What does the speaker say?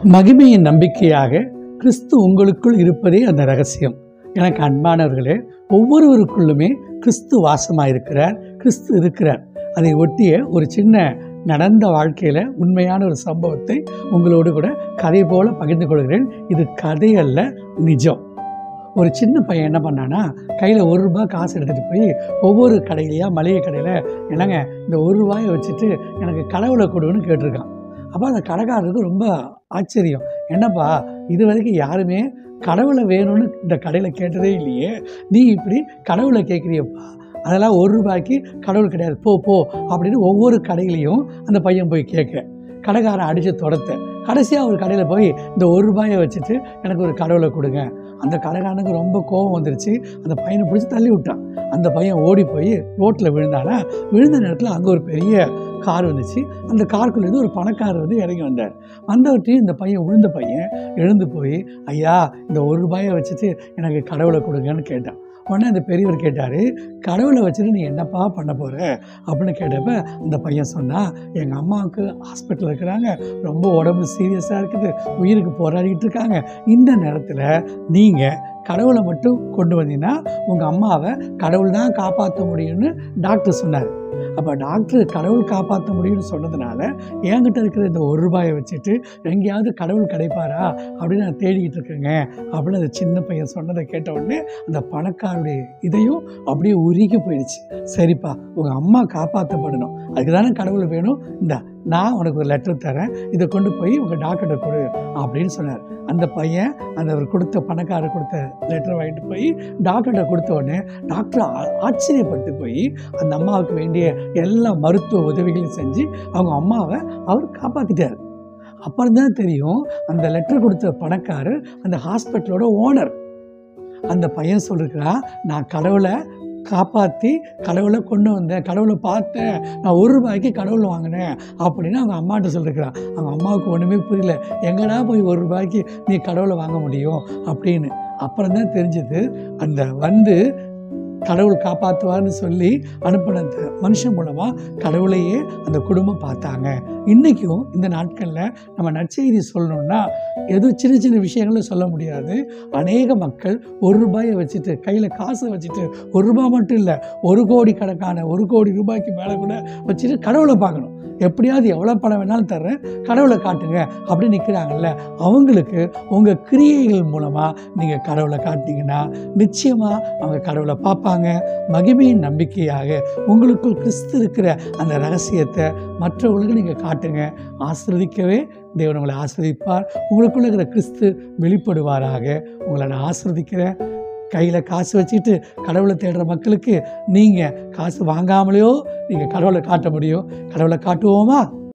மகிமையின் நம்பிக்கையாக கிறிஸ்து உங்களுக்குள் இருப்பதே அந்த ரகசியம் எனக்கு அன்பானவர்களே ஒவ்வொருவருக்குள்ளுமே கிறிஸ்து வாசமாக இருக்கிறார் கிறிஸ்து இருக்கிறார் அதை ஒட்டிய ஒரு சின்ன நடந்த வாழ்க்கையில் உண்மையான ஒரு சம்பவத்தை உங்களோடு கூட கதை போல பகிர்ந்து கொள்கிறேன் இது கதை அல்ல நிஜம் ஒரு சின்ன பையன் என்ன பண்ணானா கையில் ஒரு ரூபாய் காசு எடுத்துகிட்டு போய் ஒவ்வொரு கடையிலையா மளிகை கடையில் என்னங்க இந்த ஒரு ரூபாயை வச்சுட்டு எனக்கு கடவுளை கொடுன்னு கேட்டிருக்கான் அப்போ அந்த கடைக்காரருக்கு ரொம்ப ஆச்சரியம் என்னப்பா இது வரைக்கும் யாருமே கடவுளை வேணும்னு இந்த கடையில் கேட்டதே இல்லையே நீ இப்படி கடவுளை கேட்குறியப்பா அதெல்லாம் ஒரு ரூபாய்க்கு கடவுள் கிடையாது போ போ அப்படின்னு ஒவ்வொரு கடையிலையும் அந்த பையன் போய் கேட்க கடைக்காரன் அடித்து தொடத்த கடைசியாக ஒரு கடையில் போய் இந்த ஒரு ரூபாயை வச்சுட்டு எனக்கு ஒரு கடவுளை கொடுங்க அந்த கடைக்காரனுக்கு ரொம்ப கோபம் வந்துருச்சு அந்த பையனை பிடிச்சி தள்ளி விட்டான் அந்த பையன் ஓடி போய் ரோட்டில் விழுந்தானா விழுந்த நேரத்தில் அங்கே ஒரு பெரிய கார் வந்துச்சு அந்த காருக்குள்ளேருந்து ஒரு பணக்காரர் வந்து இறங்கி வந்தார் வந்தவர்கிட்டையும் இந்த பையன் விழுந்த பையன் எழுந்து போய் ஐயா இந்த ஒரு ரூபாயை வச்சுட்டு எனக்கு கடவுளை கொடுங்கன்னு கேட்டான் உடனே அந்த பெரியவர் கேட்டார் கடவுளை வச்சுட்டு நீ என்னப்பா பண்ண போகிற அப்படின்னு கேட்டப்ப அந்த பையன் சொன்னான் எங்கள் அம்மாவுக்கு ஹாஸ்பிட்டலில் இருக்கிறாங்க ரொம்ப உடம்பு சீரியஸாக இருக்குது உயிருக்கு போராடிட்டு இருக்காங்க இந்த நேரத்தில் நீங்கள் கடவுளை மட்டும் கொண்டு வந்தீங்கன்னா உங்கள் அம்மாவை கடவுள் தான் காப்பாற்ற முடியும்னு டாக்டர் சொன்னார் அப்போ டாக்டர் கடவுள் காப்பாற்ற முடியும்னு சொன்னதுனால என்கிட்ட இருக்கிற இந்த ஒரு ரூபாயை வச்சுட்டு எங்கேயாவது கடவுள் கிடைப்பாரா அப்படின்னு நான் தேடிக்கிட்டு இருக்கேங்க அப்படின்னு அந்த சின்ன பையன் சொன்னதை கேட்ட உடனே அந்த பணக்காருடைய இதையும் அப்படியே உருகி போயிடுச்சு சரிப்பா உங்கள் அம்மா காப்பாற்றப்படணும் அதுக்கு தானே கடவுள் வேணும் இந்த நான் உனக்கு ஒரு லெட்டர் தரேன் இதை கொண்டு போய் உங்கள் டாக்டர்கிட்ட கொடு அப்படின்னு சொன்னார் அந்த பையன் அந்த அவர் கொடுத்த பணக்காரர் கொடுத்த லெட்டர் வாங்கிட்டு போய் டாக்டர்கிட்ட கொடுத்த உடனே டாக்டர் ஆ- ஆச்சரியப்பட்டு போய் அந்த அம்மாவுக்கு வேண்டிய எல்லா மருத்துவ உதவிகளையும் செஞ்சு அவங்க அம்மாவை அவர் காப்பாற்றிட்டார் அப்புறம் தான் தெரியும் அந்த லெட்டர் கொடுத்த பணக்காரர் அந்த ஹாஸ்பிட்டலோட ஓனர் அந்த பையன் சொல்லிருக்கிறான் நான் கடவுளை காப்பாற்றி கடவுளை கொண்டு வந்தேன் கடவுளை பார்த்தேன் நான் ஒரு ரூபாய்க்கு கடவுள் வாங்கினேன் அப்படின்னு அவங்க அம்மாட்ட சொல்லிருக்கிறான் அவங்க அம்மாவுக்கு ஒன்றுமே புரியல எங்கடா போய் ஒரு ரூபாய்க்கு நீ கடவுளை வாங்க முடியும் அப்படின்னு அப்புறம் தான் தெரிஞ்சது அந்த வந்து கடவுள் காப்பாற்றுவார்னு சொல்லி அனுப்பின அந்த மனுஷன் மூலமாக கடவுளையே அந்த குடும்பம் பார்த்தாங்க இன்றைக்கும் இந்த நாட்களில் நம்ம நற்செய்தி சொல்லணும்னா எதுவும் சின்ன சின்ன விஷயங்களை சொல்ல முடியாது அநேக மக்கள் ஒரு ரூபாயை வச்சுட்டு கையில் காசை வச்சுட்டு ஒரு ரூபாய் மட்டும் இல்லை ஒரு கோடி கணக்கான ஒரு கோடி ரூபாய்க்கு மேலே கூட வச்சுட்டு கடவுளை பார்க்கணும் எப்படியாவது எவ்வளோ பணம் வேணாலும் தர்றேன் கடவுளை காட்டுங்க அப்படி நிற்கிறாங்கல்ல அவங்களுக்கு உங்கள் கிரியைகள் மூலமாக நீங்கள் கடவுளை காட்டினீங்கன்னா நிச்சயமாக அவங்க கடவுளை பார்ப்பாங்க மகிமையின் நம்பிக்கையாக உங்களுக்குள் கிறிஸ்து இருக்கிற அந்த ரகசியத்தை மற்றவங்களுக்கு நீங்கள் காட்டுங்க ஆசிர்வதிக்கவே தேவன் உங்களை ஆசிர்வதிப்பார் உங்களுக்குள்ள இருக்கிற கிறிஸ்து வெளிப்படுவாராக உங்களை நான் ஆசிர்வதிக்கிறேன் கையில் காசு வச்சுட்டு கடவுளை தேடுற மக்களுக்கு நீங்கள் காசு வாங்காமலேயோ நீங்கள் கடவுளை காட்ட முடியும் கடவுளை காட்டுவோமா